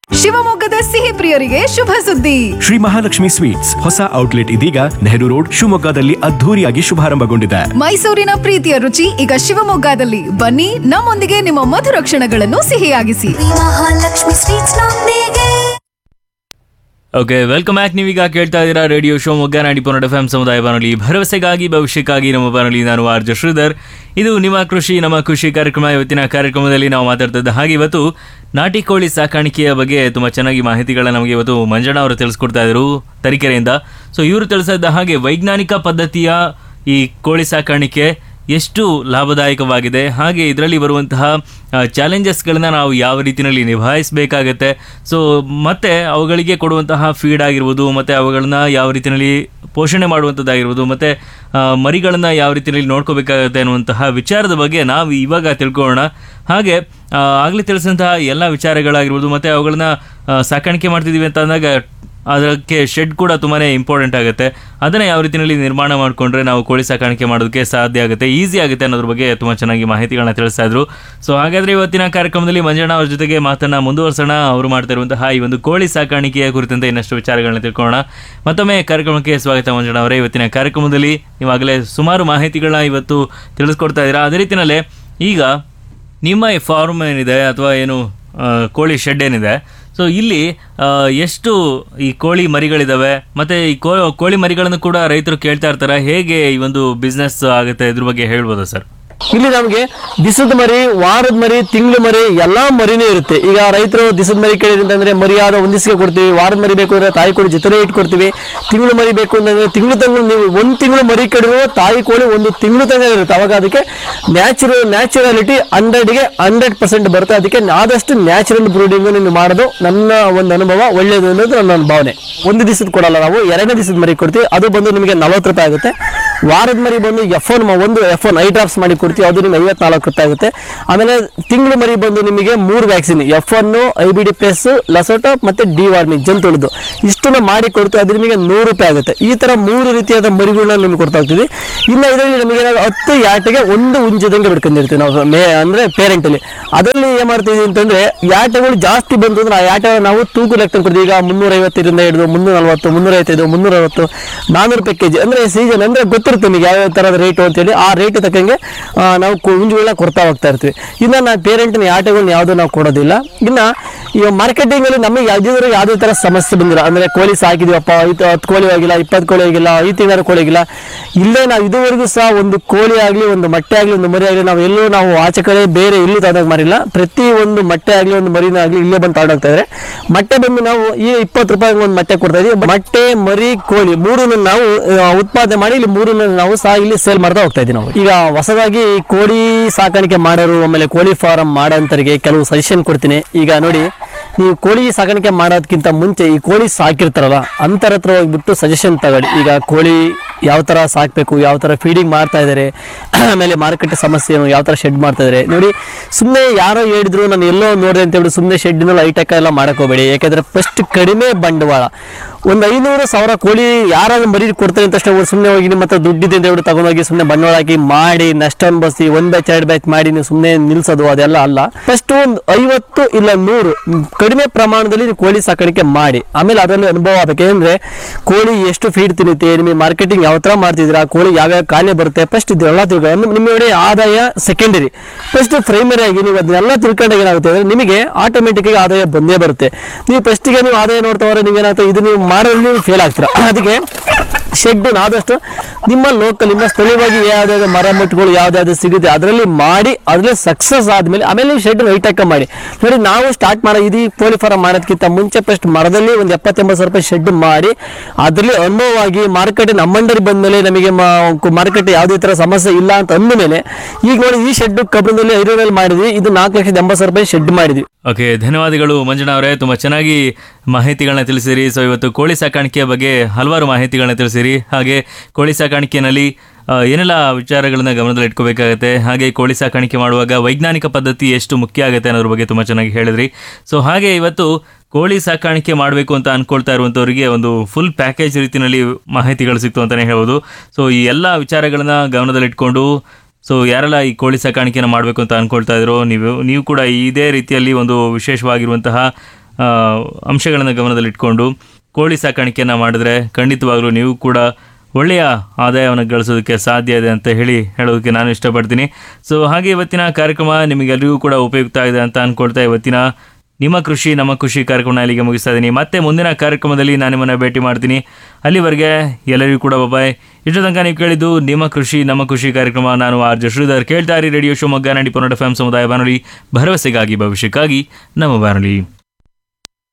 ಶಿವಮೊಗ್ಗದ ಸಿಹಿ ಪ್ರಿಯರಿಗೆ ಶುಭ ಸುದ್ದಿ ಶ್ರೀ ಮಹಾಲಕ್ಷ್ಮಿ ಸ್ವೀಟ್ಸ್ ಹೊಸ ಔಟ್ಲೆಟ್ ಇದೀಗ ನೆಹರು ರೋಡ್ ಶಿವಮೊಗ್ಗದಲ್ಲಿ ಅದ್ಧೂರಿಯಾಗಿ ಶುಭಾರಂಭಗೊಂಡಿದೆ ಮೈಸೂರಿನ ಪ್ರೀತಿಯ ರುಚಿ ಈಗ ಶಿವಮೊಗ್ಗದಲ್ಲಿ ಬನ್ನಿ ನಮ್ಮೊಂದಿಗೆ ನಿಮ್ಮ ಮಧುರ ಕ್ಷಣಗಳನ್ನು ಸಿಹಿಯಾಗಿಸಿ ಮಹಾಲಕ್ಷ್ಮಿ ಸ್ವೀಟ್ಸ್ ನೊಂದಿಗೆ ಓಕೆ ವೆಲ್ಕಮ್ ಬ್ಯಾಕ್ ನೀವೀಗ ಕೇಳ್ತಾ ಇದ್ದೀರಾ ರೇಡಿಯೋ ಶಿವಮೊಗ್ಗ ನಾಡಿ ಪೊನ್ನಡ ಎಫ್ ಎಂ ಸಮುದಾಯ ಬಾನುಲಿ ಭರವಸೆಗಾಗಿ ಭವಿಷ್ಯಕ್ಕಾಗಿ ನಮ್ಮ ಬಾನುಲಿ ನಾನು ಆರ್ ಜೆ ಶ್ರೀಧರ್ ಇದು ನಿಮ್ಮ ಕೃಷಿ ನಮ್ಮ ಖುಷಿ ಕಾರ್ಯಕ್ರಮ ಇವತ್ತಿನ ಕಾರ್ಯಕ್ರಮದಲ್ಲಿ ನಾವು ಮಾತಾಡ್ತಿದ್ದ ಹಾಗೆ ಇವತ್ತು ನಾಟಿ ಕೋಳಿ ಸಾಕಾಣಿಕೆಯ ಬಗ್ಗೆ ತುಂಬ ಚೆನ್ನಾಗಿ ಮಾಹಿತಿಗಳನ್ನ ನಮಗೆ ಇವತ್ತು ಮಂಜಣ್ಣ ಅವರು ತಿಳಿಸ್ಕೊಡ್ತಾ ಇದ್ರು ತರೀಕೆರೆಯಿಂದ ಸೊ ಇವರು ತಿಳಿಸಿದ್ದ ಹಾಗೆ ವೈಜ್ಞಾನಿಕ ಪದ್ಧತಿಯ ಈ ಕೋಳಿ ಸಾಕಾಣಿಕೆ ಎಷ್ಟು ಲಾಭದಾಯಕವಾಗಿದೆ ಹಾಗೆ ಇದರಲ್ಲಿ ಬರುವಂತಹ ಚಾಲೆಂಜಸ್ಗಳನ್ನ ನಾವು ಯಾವ ರೀತಿಯಲ್ಲಿ ನಿಭಾಯಿಸಬೇಕಾಗತ್ತೆ ಸೊ ಮತ್ತೆ ಅವುಗಳಿಗೆ ಕೊಡುವಂತಹ ಫೀಡ್ ಆಗಿರ್ಬೋದು ಮತ್ತು ಅವುಗಳನ್ನ ಯಾವ ರೀತಿಯಲ್ಲಿ ಪೋಷಣೆ ಮಾಡುವಂಥದ್ದಾಗಿರ್ಬೋದು ಮತ್ತು ಮರಿಗಳನ್ನ ಯಾವ ರೀತಿಯಲ್ಲಿ ನೋಡ್ಕೋಬೇಕಾಗತ್ತೆ ಅನ್ನುವಂತಹ ವಿಚಾರದ ಬಗ್ಗೆ ನಾವು ಇವಾಗ ತಿಳ್ಕೊಳ್ಳೋಣ ಹಾಗೆ ಆ, ಆಗ್ಲೇ ತಿಳಿಸಿದಂತಹ ಎಲ್ಲ ವಿಚಾರಗಳಾಗಿರ್ಬೋದು ಮತ್ತು ಅವುಗಳನ್ನ ಆ, ಸಾಕಾಣಿಕೆ ಮಾಡ್ತಿದ್ದೀವಿ ಅಂತ ಅಂದಾಗ ಅದಕ್ಕೆ ಶೆಡ್ ಕೂಡ ತುಂಬಾ ಇಂಪಾರ್ಟೆಂಟ್ ಆಗುತ್ತೆ ಅದನ್ನು ಯಾವ ರೀತಿಯಲ್ಲಿ ನಿರ್ಮಾಣ ಮಾಡಿಕೊಂಡ್ರೆ ನಾವು ಕೋಳಿ ಸಾಕಾಣಿಕೆ ಮಾಡೋದಕ್ಕೆ ಸಾಧ್ಯ ಆಗುತ್ತೆ ಈಸಿ ಆಗುತ್ತೆ ಅನ್ನೋದ್ರ ಬಗ್ಗೆ ತುಂಬ ಚೆನ್ನಾಗಿ ಮಾಹಿತಿಗಳನ್ನ ತಿಳಿಸ್ತಾ ಇದ್ರು ಸೊ ಹಾಗಾದರೆ ಇವತ್ತಿನ ಕಾರ್ಯಕ್ರಮದಲ್ಲಿ ಮಂಜಣ್ಣ ಅವ್ರ ಜೊತೆಗೆ ಮಾತನ್ನ ಮುಂದುವರ್ಸೋಣ ಅವರು ಮಾಡ್ತಾ ಇರುವಂತಹ ಈ ಒಂದು ಕೋಳಿ ಸಾಕಾಣಿಕೆಯ ಕುರಿತಂತೆ ಇನ್ನಷ್ಟು ವಿಚಾರಗಳನ್ನ ತಿಳ್ಕೊಳ್ಳೋಣ ಮತ್ತೊಮ್ಮೆ ಕಾರ್ಯಕ್ರಮಕ್ಕೆ ಸ್ವಾಗತ ಮಂಜಣ್ಣ ಅವರೇ ಇವತ್ತಿನ ಕಾರ್ಯಕ್ರಮದಲ್ಲಿ ನೀವಾಗಲೇ ಸುಮಾರು ಮಾಹಿತಿಗಳನ್ನ ಇವತ್ತು ತಿಳಿಸ್ಕೊಡ್ತಾ ಇದ್ದೀರಾ ಅದೇ ರೀತಿಯಲ್ಲೇ ಈಗ ನಿಮ್ಮ ಈ ಫಾರ್ಮ್ ಏನಿದೆ ಅಥವಾ ಏನು ಆ, ಕೋಳಿ ಶೆಡ್ ಏನಿದೆ ಸೊ ಇಲ್ಲಿ ಆ, ಎಷ್ಟು ಈ ಕೋಳಿ ಮರಿಗಳಿದಾವೆ ಮತ್ತೆ ಈ ಕೋ ಕೋಳಿ ಮರಿಗಳನ್ನು ಕೂಡ ರೈತರು ಕೇಳ್ತಾ ಇರ್ತಾರೆ ಹೇಗೆ ಈ ಒಂದು ಬಿಸ್ನೆಸ್ ಆಗುತ್ತೆ ಇದ್ರ ಬಗ್ಗೆ ಹೇಳ್ಬೋದಾ ಸರ್ ಇಲ್ಲಿ ನಮಗೆ ದಿಸದ ಮರಿ ವಾರದ ಮರಿ ತಿಂಗಳ ಮರಿ ಎಲ್ಲಾ ಮರಿನೇ ಇರುತ್ತೆ ಈಗ ರೈತರು ದಿಸದ ಮರಿ ಕೇಳಿದ್ರೆ ಅಂತಂದ್ರೆ ಮರಿಯಾದ ಒಂದಿಸಿಗೆ ಕೊಡ್ತೀವಿ ವಾರದ ಮರಿ ಬೇಕು ಅಂದ್ರೆ ತಾಯಿ ಕೋಳಿ ಜೊತೆಲೇ ಇಟ್ಕೊಡ್ತೀವಿ ತಿಂಗಳು ಮರಿ ಬೇಕು ಅಂತಂದ್ರೆ ತಿಂಗಳು ತಂಗಳು ನೀವು ಒಂದು ತಿಂಗಳು ಮರಿ ಕಡಿಮೆ ತಾಯಿ ಕೋಳಿ ಒಂದು ತಿಂಗಳು ತನಕ ಇರುತ್ತೆ ಅವಾಗ ಅದಕ್ಕೆ ನ್ಯಾಚುರಲ್ ನ್ಯಾಚುರಾಲಿಟಿ ಹಂಡ್ರೆಡ್ಗೆ ಹಂಡ್ರೆಡ್ ಪರ್ಸೆಂಟ್ ಬರುತ್ತೆ ಅದಕ್ಕೆ ಆದಷ್ಟು ನ್ಯಾಚುರಲ್ ಬ್ರೂಡಿಂಗ್ ನೀವು ಮಾಡೋದು ನನ್ನ ಒಂದು ಅನುಭವ ಒಳ್ಳೇದು ಅನ್ನೋದು ನನ್ನ ಭಾವನೆ ಒಂದು ದಿವಸದ ಕೊಡಲ್ಲ ನಾವು ಎರಡನೇ ದಿವಸದ ಮರಿ ಕೊಡ್ತೀವಿ ಅದು ಬಂದು ನಿಮಗೆ ನಲವತ್ತು ರೂಪಾಯಿ ಆಗುತ್ತೆ ವಾರದ ಮರಿ ಬಂದು ಎಫ್ ಒನ್ ಒಂದು ಎಫ್ ಒನ್ ಐ ಡ್ರಾಪ್ಸ್ ಮಾಡಿ ಕೊಡ್ತೀವಿ ಅದು ನಿಮ್ಗೆ ಐವತ್ನಾಲ್ಕು ರೂಪಾಯಿ ಆಗುತ್ತೆ ಆಮೇಲೆ ತಿಂಗಳು ಮರಿ ಬಂದು ನಿಮಗೆ ಮೂರು vaccine F one I B D plus lasota ಮತ್ತೆ ಡಿ ವಾರ್ಮಿಂಗ್ ಜಂತುಳಿದು ಇಷ್ಟನ್ನ ಮಾಡಿ ಕೊಡ್ತೀವಿ ಅದು ನಿಮಗೆ ನೂರು ರೂಪಾಯಿ ಆಗುತ್ತೆ ಈ ತರ ಮೂರು ರೀತಿಯಾದ ಮರಿಗಳನ್ನ ನಿಮ್ಗೆ ಕೊಡ್ತಾ ಹೋಗ್ತೀವಿ ಇನ್ನು ಇದರಲ್ಲಿ ನಮಗೆ ಏನಾದ್ರು ಹತ್ತು ಯಾಟೆಗೆ ಒಂದು ಉಂಜದಂಗೆ ಬಿಡ್ಕೊಂಡಿರ್ತೀವಿ ನಾವು ಮೇ ಅಂದ್ರೆ ಪೇರೆಂಟ್ ಅಲ್ಲಿ ಅದರಲ್ಲಿ ಏನ್ ಮಾಡ್ತೀವಿ ಅಂತಂದ್ರೆ ಯಾಟೆಗಳು ಜಾಸ್ತಿ ಬಂತು ಅಂದ್ರೆ ಆ ಯಾಟ ನಾವು ತೂಕು ಲೆಕ್ಕ ಕೊಡ್ತೀವಿ ಈಗ ಮುನ್ನೂರ ಐವತ್ತರಿಂದ ಹಿಡಿದು ಮುನ್ನೂರ ನಲ್ವತ್ತು ಮುನ್ನೂರ ಐವತ್ತೈದು ಮುನ್ನೂರ ಅರವತ್ತು ನಾನೂರು ರೂಪಾಯಿ ಕೆಜಿ ಅಂದ್ರೆ ಸೀಸನ್ ಅಂದ್ರೆ ಗೊತ್ತಿರುತ್ತೆ ನಿಮಗೆ ಯಾವ ತರದ ರೇಟ್ ಅಂತೇಳಿ ಆ ರೇಟ್ ತಕ್ಕಂಗೆ ಆ, ನಾವು ಕುಂಜುಗಳನ್ನ ಕೊಡ್ತಾ ಹೋಗ್ತಾ ಇರ್ತೀವಿ ಇನ್ನು ನಾವು ಪೇರೆಂಟ್ನ ಆಟಗಳನ್ನ ಯಾವುದು ನಾವು ಕೊಡೋದಿಲ್ಲ ಇನ್ನು ಈಗ ಮಾರ್ಕೆಟಿಂಗ್ ಅಲ್ಲಿ ನಮಗೆ ಯಾವ್ದಾದ್ರು ಯಾವುದೇ ತರ ಸಮಸ್ಯೆ ಬಂದಿಲ್ಲ ಅಂದ್ರೆ ಕೋಳಿ ಸಾಕಿದೀವಪ್ಪ ಇದು ಹತ್ತು ಕೋಳಿ ಆಗಿಲ್ಲ ಇಪ್ಪತ್ತು ಕೋಳಿ ಆಗಿಲ್ಲ ಐದು ತಿಂಗಳ ಕೋಳಿ ಆಗಿಲ್ಲ ಇಲ್ಲೇ ನಾವು ಇದುವರೆಗೂ ಸಹ ಒಂದು ಕೋಳಿ ಆಗಲಿ ಒಂದು ಮೊಟ್ಟೆ ಆಗಲಿ ಒಂದು ಮರಿ ಆಗಲಿ ನಾವು ಎಲ್ಲೂ ನಾವು ಆಚೆ ಕಡೆ ಬೇರೆ ಎಲ್ಲೂ ತಂದಾಗ ಮಾರಿಲ್ಲ ಪ್ರತಿ ಒಂದು ಮೊಟ್ಟೆ ಆಗಲಿ ಒಂದು ಮರಿನ ಆಗಲಿ ಇಲ್ಲೇ ಬಂದು ತಗೊಂಡೋಗ್ತಾ ಇದ್ದಾರೆ ಮೊಟ್ಟೆ ಬಂದು ನಾವು ಈ ಇಪ್ಪತ್ತು ರೂಪಾಯಿ ಒಂದು ಮೊಟ್ಟೆ ಕೊಡ್ತಾ ಇದೀವಿ ಮೊಟ್ಟೆ ಮರಿ ಕೋಳಿ ಮೂರನ್ನು ನಾವು ಆ, ಉತ್ಪಾದನೆ ಮಾಡಿ ಇಲ್ಲಿ ಮೂರನ್ನು ನಾವು ಸಹ ಇಲ್ಲಿ ಸೇಲ್ ಮಾಡ್ತಾ ಹೋಗ್ತಾ ಇದೀವಿ ನಾವು ಈಗ ಹೊಸದಾಗಿ ಈ ಕೋಳಿ ಸಾಕಾಣಿಕೆ ಮಾಡೋರು ಆಮೇಲೆ ಕೋಳಿ ಫಾರಂ ಮಾಡೋಂಥವ್ರಿಗೆ ಕೆಲವು ಸಜೆಷನ್ ಕೊಡ್ತೀನಿ ಈಗ ನೋಡಿ ನೀವು ಕೋಳಿ ಸಾಕಾಣಿಕೆ ಮಾಡೋದಕ್ಕಿಂತ ಮುಂಚೆ ಈ ಕೋಳಿ ಸಾಕಿರ್ತಾರಲ್ಲ ಅಂತರ ಹತ್ರ ಹೋಗ್ಬಿಟ್ಟು ಸಜೆಷನ್ ತಗೊಳ್ಳಿ ಈಗ ಕೋಳಿ ಯಾವ ಥರ ಸಾಕಬೇಕು ಯಾವ ಥರ ಫೀಡಿಂಗ್ ಮಾಡ್ತಾ ಇದ್ದಾರೆ ಆಮೇಲೆ ಮಾರುಕಟ್ಟೆ ಸಮಸ್ಯೆ ಏನು ಯಾವ ಥರ ಶೆಡ್ ಮಾಡ್ತಾ ಇದ್ದಾರೆ ನೋಡಿ ಸುಮ್ಮನೆ ಯಾರೋ ಹೇಳಿದ್ರು ನಾನು ಎಲ್ಲೋ ನೋಡಿದೆ ಅಂತ ಹೇಳಿ ಸುಮ್ಮನೆ ಶೆಡ್ನಲ್ಲಿ ಐಟೆಕ್ ಎಲ್ಲ ಮಾಡಕ್ ಹೋಗಬೇಡಿ ಯಾಕಂದ್ರೆ ಫಸ್ಟ್ ಕಡಿಮೆ ಬಂಡವಾಳ ಒಂದು ಐನೂರು ಸಾವಿರ ಕೋಳಿ ಯಾರಾದ್ರೂ ಮರಿ ಕೊಡ್ತಾರೆ ಅಂತ ತಕ್ಷಣ ಸುಮ್ಮನೆ ಹೋಗಿ ನಿಮ್ಮ ಹತ್ರ ದುಡ್ಡಿದೆ ಅಂತ ಹೇಳಿ ತಗೊಂಡೋಗಿ ಸುಮ್ಮನೆ ಬಂಡವಾಳ ಹಾಕಿ ಮಾಡಿ ನಷ್ಟ ಅನ್ಬಸಿ ಒಂದ್ ಬ್ಯಾಚ್ ಎರಡು ಬ್ಯಾಚ್ ಮಾಡಿ ನೀವು ಸುಮ್ಮನೆ ನಿಲ್ಸೋದು ಅದೆಲ್ಲ ಅಲ್ಲ ಫಸ್ಟ್ ಒಂದು ಐವತ್ತು ಇಲ್ಲ ನೂರು ಮ್, ಕಡಿಮೆ ಪ್ರಮಾಣದಲ್ಲಿ ನೀವು ಕೋಳಿ ಸಾಕಾಣಿಕೆ ಮಾಡಿ ಆಮೇಲೆ ಅದರಲ್ಲಿ ಅನುಭವ ಆಗಬೇಕು ಏನಂದ್ರೆ ಕೋಳಿ ಎಷ್ಟು ಫೀಡ್ ತಿನ್ನುತ್ತೆ ನಿಮಗೆ ಮಾರ್ಕೆಟಿಂಗ್ ಯಾವ ತರ ಮಾಡ್ತಿದ್ದೀರಾ ಕೋಳಿ ಯಾವ್ಯಾವ ಕಾಯಿಲೆ ಬರುತ್ತೆ ಫಸ್ಟ್ ಇದೆಲ್ಲ ತಿಳ್ಕೊಂಡು ಅಂದ್ರೆ ನಿಮ್ಮ ನೋಡಿ ಆದಾಯ ಸೆಕೆಂಡರಿ ಫಸ್ಟ್ ಪ್ರೈಮರಿ ಆಗಿ ನೀವು ಅದನ್ನೆಲ್ಲ ತಿಳ್ಕೊಂಡಾಗ ಏನಾಗುತ್ತೆ ಅಂದ್ರೆ ನಿಮಗೆ ಆಟೋಮೆಟಿಕ್ ಆಗಿ ಆದಾಯ ಬಂದೇ ಬರುತ್ತೆ ನೀವು ಫಸ್ಟಿಗೆ ನೀವು ಆದಾಯ ನೋಡ್ತಾ ಹೋದ್ರೆ ನೀವೇನಾಗುತ್ತೆ ಇದು ನೀವು ಮಾಡೋದ್ರಲ್ಲಿ ನೀವು ಫೇಲ್ ಆಗ್ತೀರಾ ಅದಕ್ಕೆ ಶೆಡ್ ಆದಷ್ಟು ನಿಮ್ಮ ಲೋಕಲ್ ನಿಮ್ಮ ಸ್ಥಳೀಯವಾಗಿ ಯಾವ್ದಾದ್ರು ಮರ ಮುಟ್ಟುಗಳು ಯಾವ್ದಾದ್ರು ಸಿಗುತ್ತೆ ಅದರಲ್ಲಿ ಮಾಡಿ ಅದರಲ್ಲಿ ಸಕ್ಸಸ್ ಆದ್ಮೇಲೆ ಆಮೇಲೆ ನೀವು ಶೆಡ್ ಹೈಟೆಕ್ ಮಾಡಿ ನೋಡಿ ನಾವು ಸ್ಟಾರ್ಟ್ ಮಾಡೋ ಇದು ಕೋಳಿ ಫಾರಂ ಮಾಡೋದಕ್ಕಿಂತ ಮುಂಚೆ ಫಸ್ಟ್ ಮರದಲ್ಲಿ ಒಂದು ಎಪ್ಪತ್ತೆಂಬತ್ತು ಸಾವಿರ ರೂಪಾಯಿ ಶೆಡ್ ಮಾಡಿ ಅದರಲ್ಲಿ ಅನುಭವವಾಗಿ ಮಾರುಕಟ್ಟೆ ನಮ್ಮಂಡರಿ ಬಂದ್ಮೇಲೆ ನಮಗೆ ಮಾರುಕಟ್ಟೆ ಯಾವುದೇ ತರ ಸಮಸ್ಯೆ ಇಲ್ಲ ಅಂತ ಅಂದಮೇಲೆ ಈಗ ನೋಡಿ ಈ ಶೆಡ್ ಕಬ್ಬಣದಲ್ಲಿ ಐರೂರಲ್ಲಿ ಮಾಡಿದ್ವಿ ಇದು ನಾಲ್ಕು ಲಕ್ಷದ ಎಂಬತ್ತು ಸಾವಿರ ರೂಪಾಯಿ ಶೆಡ್ ಮಾಡಿದ್ವಿ ಓಕೆ ಧನ್ಯವಾದಗಳು ಮಂಜಣ್ಣ ಅವರೇ ತುಂಬ ಚೆನ್ನಾಗಿ ಮಾಹಿತಿಗಳನ್ನ ತಿಳಿಸಿರಿ ಸೊ ಇವತ್ತು ಕೋಳಿ ಸಾಕಾಣಿಕೆಯ ಬಗ್ಗೆ ಹಲವಾರು ಮಾಹಿತಿಗಳನ್ನ ತಿಳಿಸಿರಿ ಹಾಗೆ ಕೋಳಿ ಸಾಕಾಣಿಕೆಯಲ್ಲಿ ಆ, ಏನೆಲ್ಲ ವಿಚಾರಗಳನ್ನ ಗಮನದಲ್ಲಿ ಇಟ್ಕೋಬೇಕಾಗತ್ತೆ ಹಾಗೆ ಕೋಳಿ ಸಾಕಾಣಿಕೆ ಮಾಡುವಾಗ ವೈಜ್ಞಾನಿಕ ಪದ್ಧತಿ ಎಷ್ಟು ಮುಖ್ಯ ಆಗುತ್ತೆ ಅನ್ನೋದ್ರ ಬಗ್ಗೆ ತುಂಬ ಚೆನ್ನಾಗಿ ಹೇಳಿದ್ರಿ ಸೊ ಹಾಗೆ ಇವತ್ತು ಕೋಳಿ ಸಾಕಾಣಿಕೆ ಮಾಡಬೇಕು ಅಂತ ಅನ್ಕೊಳ್ತಾ ಇರುವಂಥವ್ರಿಗೆ ಒಂದು ಫುಲ್ ಪ್ಯಾಕೇಜ್ ರೀತಿಯಲ್ಲಿ ಮಾಹಿತಿಗಳು ಸಿಕ್ತು ಅಂತಲೇ ಹೇಳ್ಬೋದು ಸೊ ಈ ಎಲ್ಲ ವಿಚಾರಗಳನ್ನ ಗಮನದಲ್ಲಿಟ್ಕೊಂಡು ಸೊ ಯಾರೆಲ್ಲ ಈ ಕೋಳಿ ಸಾಕಾಣಿಕೆನ ಮಾಡಬೇಕು ಅಂತ ಅನ್ಕೊಳ್ತಾ ಇದ್ರು ನೀವು ನೀವು ಕೂಡ ಇದೇ ರೀತಿಯಲ್ಲಿ ಒಂದು ವಿಶೇಷವಾಗಿರುವಂತಹ ಅಂಶಗಳನ್ನು ಗಮನದಲ್ಲಿಟ್ಕೊಂಡು ಕೋಳಿ ಸಾಕಾಣಿಕೆಯನ್ನು ಮಾಡಿದ್ರೆ ಖಂಡಿತವಾಗ್ಲೂ ನೀವು ಕೂಡ ಒಳ್ಳೆಯ ಆದಾಯವನ್ನು ಗಳಿಸೋದಕ್ಕೆ ಸಾಧ್ಯ ಇದೆ ಅಂತ ಹೇಳಿ ಹೇಳೋದಕ್ಕೆ ನಾನು ಇಷ್ಟಪಡ್ತೀನಿ ಸೊ ಹಾಗೆ ಇವತ್ತಿನ ಕಾರ್ಯಕ್ರಮ ನಿಮಗೆಲ್ಲರಿಗೂ ಕೂಡ ಉಪಯುಕ್ತ ಆಗಿದೆ ಅಂತ ಅಂದ್ಕೊಳ್ತಾ ಇವತ್ತಿನ ನಿಮ್ಮ ಕೃಷಿ ನಮ್ಮ ಕೃಷಿ ಕಾರ್ಯಕ್ರಮ ಇಲ್ಲಿಗೆ ಮುಗಿಸ್ತಾ ಇದ್ದೀನಿ ಮತ್ತೆ ಮುಂದಿನ ಕಾರ್ಯಕ್ರಮದಲ್ಲಿ ನಾನು ನಿಮ್ಮನ್ನು ಭೇಟಿ ಮಾಡ್ತೀನಿ ಅಲ್ಲಿವರೆಗೆ ಎಲ್ಲರಿಗೂ ಕೂಡ ಬಾಯ್ ಇಷ್ಟು ತನಕ ನೀವು ಕೇಳಿದ್ದು ನಿಮ್ಮ ಕೃಷಿ ನಮ್ಮ ಕೃಷಿ ಕಾರ್ಯಕ್ರಮ ನಾನು ಆರ್ ಜೆ ಶ್ರೀಧರ್ ಕೇಳ್ತಾ ಇರಿ ರೇಡಿಯೋ ಶಿವಮೊಗ್ಗ ನಾಡಿ ಪನ್ನಡ ಎಫ್ ಸಮುದಾಯ ಬಾನುಲಿ ಭರವಸೆಗಾಗಿ ಭವಿಷ್ಯಕ್ಕಾಗಿ ನಮ್ಮ ಬಾನುಲಿ